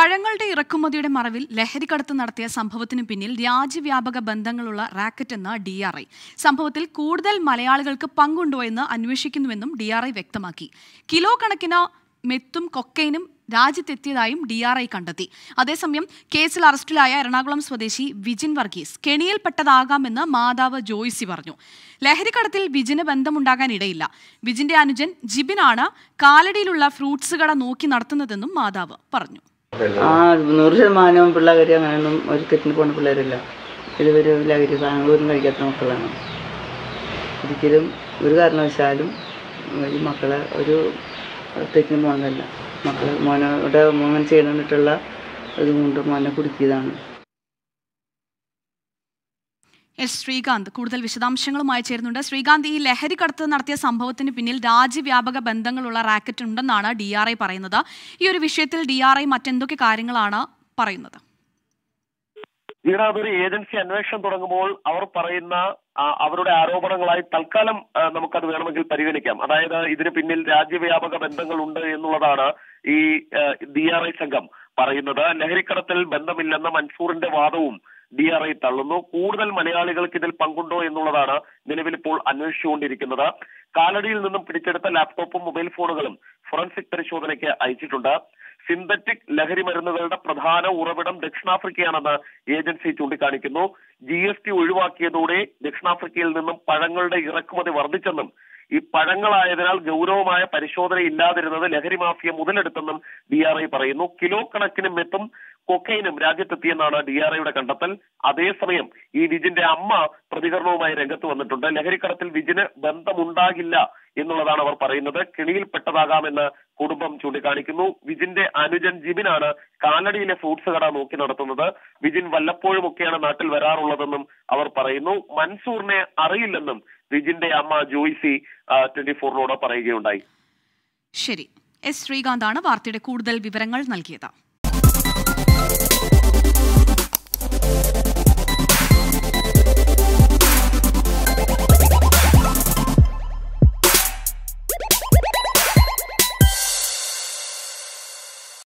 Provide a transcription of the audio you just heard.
പഴങ്ങളുടെ ഇറക്കുമതിയുടെ മറവിൽ ലഹരിക്കടത്ത് നടത്തിയ സംഭവത്തിന് പിന്നിൽ രാജ്യവ്യാപക ബന്ധങ്ങളുള്ള റാക്കറ്റ് എന്ന ഡി ആർ ഐ സംഭവത്തിൽ കൂടുതൽ മലയാളികൾക്ക് പങ്കുണ്ടോ എന്ന് അന്വേഷിക്കുന്നുവെന്നും ഡി ആർ ഐ വ്യക്തമാക്കി കിലോ കണക്കിന് മെത്തും കൊക്കൈനും രാജ്യത്തെത്തിയതായും ഡി ആർ ഐ കണ്ടെത്തി അതേസമയം കേസിൽ അറസ്റ്റിലായ എറണാകുളം സ്വദേശി വിജിൻ വർഗീസ് കെണിയിൽപ്പെട്ടതാകാമെന്ന് മാതാവ് ജോയ്സി പറഞ്ഞു ലഹരിക്കടത്തിൽ വിജിന് ബന്ധമുണ്ടാകാൻ ഇടയില്ല വിജിന്റെ അനുജൻ ജിബിനാണ് കാലടിയിലുള്ള ഫ്രൂട്ട്സ് കട നോക്കി നടത്തുന്നതെന്നും മാതാവ് പറഞ്ഞു ആ നൂറ് ശതമാനവും പിള്ളേർ അങ്ങനെയൊന്നും ഒരു തെറ്റിന് പോകുന്ന പിള്ളേരല്ല ഇതുവരെ ലഹരി സാധനങ്ങളൊന്നും കഴിക്കാത്ത മക്കളാണ് ഒരിക്കലും ഒരു കാരണവശാലും ഈ മക്കളെ ഒരു തെറ്റിന് പോകുന്നതല്ല മക്കൾ മോനോടെ മോൻ ചെയ്യണമെന്നിട്ടുള്ള ഇതുകൊണ്ട് മോനെ കുടുക്കിയതാണ് എസ് ശ്രീകാന്ത് കൂടുതൽ വിശദാംശങ്ങളുമായി ചേരുന്നുണ്ട് ശ്രീകാന്ത് ഈ ലഹരി കടത്ത് നടത്തിയ സംഭവത്തിന് പിന്നിൽ രാജ്യവ്യാപക ബന്ധങ്ങളുള്ള റാക്കറ്റ് ഉണ്ടെന്നാണ് ഡി ആർ ഐ പറയുന്നത് ഈ ഒരു വിഷയത്തിൽ ഡി ആർ ഐ മറ്റെന്തൊക്കെ കാര്യങ്ങളാണ് പറയുന്നത് ഈട അതൊരു ഏജൻസി അന്വേഷണം തുടങ്ങുമ്പോൾ അവർ പറയുന്ന ആ, അവരുടെ ആരോപണങ്ങളായി തൽക്കാലം ആ, നമുക്കത് വേണമെങ്കിൽ പരിഗണിക്കാം അതായത് ഇതിന് പിന്നിൽ രാജ്യവ്യാപക ബന്ധങ്ങളുണ്ട് എന്നുള്ളതാണ് ഈ ഡി ആർ ഐ സംഘം പറയുന്നത് ലഹരിക്കടത്തിൽ ബന്ധമില്ലെന്ന മൻസൂറിന്റെ വാദവും ഡി ആർ ഐ തള്ളുന്നു കൂടുതൽ മലയാളികൾക്ക് ഇതിൽ പങ്കുണ്ടോ എന്നുള്ളതാണ് നിലവിൽ ഇപ്പോൾ അന്വേഷിച്ചുകൊണ്ടിരിക്കുന്നത് കാലടിയിൽ നിന്നും പിടിച്ചെടുത്ത ലാപ്ടോപ്പും മൊബൈൽ ഫോണുകളും ഫോറൻസിക് പരിശോധനയ്ക്ക് അയച്ചിട്ടുണ്ട് സിന്തറ്റിക് ലഹരി മരുന്നുകളുടെ പ്രധാന ഉറവിടം ദക്ഷിണാഫ്രിക്കയാണെന്ന് ഏജൻസി ചൂണ്ടിക്കാണിക്കുന്നു ജി എസ് ടി ഒഴിവാക്കിയതോടെ ദക്ഷിണാഫ്രിക്കയിൽ നിന്നും പഴങ്ങളുടെ ഇറക്കുമതി വർദ്ധിച്ചെന്നും ഈ പഴങ്ങളായതിനാൽ ഗൗരവമായ പരിശോധന ഇല്ലാതിരുന്നത് ലഹരി മാഫിയ മുതലെടുത്തെന്നും ഡി ആർ ഐ പറയുന്നു കിലോ കണക്കിന് മെത്തും കൊക്കൈനും രാജ്യത്തെത്തിയെന്നാണ് ഡി ആർ ഐയുടെ കണ്ടെത്തൽ അതേസമയം ഈ വിജിന്റെ അമ്മ പ്രതികരണവുമായി രംഗത്ത് വന്നിട്ടുണ്ട് ലഹരിക്കടത്തിൽ വിജിന് ബന്ധമുണ്ടാകില്ല എന്നുള്ളതാണ് അവർ പറയുന്നത് കെണിയിൽപ്പെട്ടതാകാമെന്ന് കുടുംബം ചൂണ്ടിക്കാണിക്കുന്നു വിജിന്റെ അനുജൻ ജിബിനാണ് കാലടിയിലെ ഫ്രൂട്ട്സ് കട നോക്കി നടത്തുന്നത് വിജിൻ വല്ലപ്പോഴും ഒക്കെയാണ് നാട്ടിൽ വരാറുള്ളതെന്നും അവർ പറയുന്നു മൻസൂറിനെ അറിയില്ലെന്നും വിജിന്റെ അമ്മ ജോയ്സി ട്വന്റി ഫോറിനോട് പറയുകയുണ്ടായി ശരി എസ് ശ്രീകാന്താണ് വാർത്തയുടെ കൂടുതൽ വിവരങ്ങൾ നൽകിയത്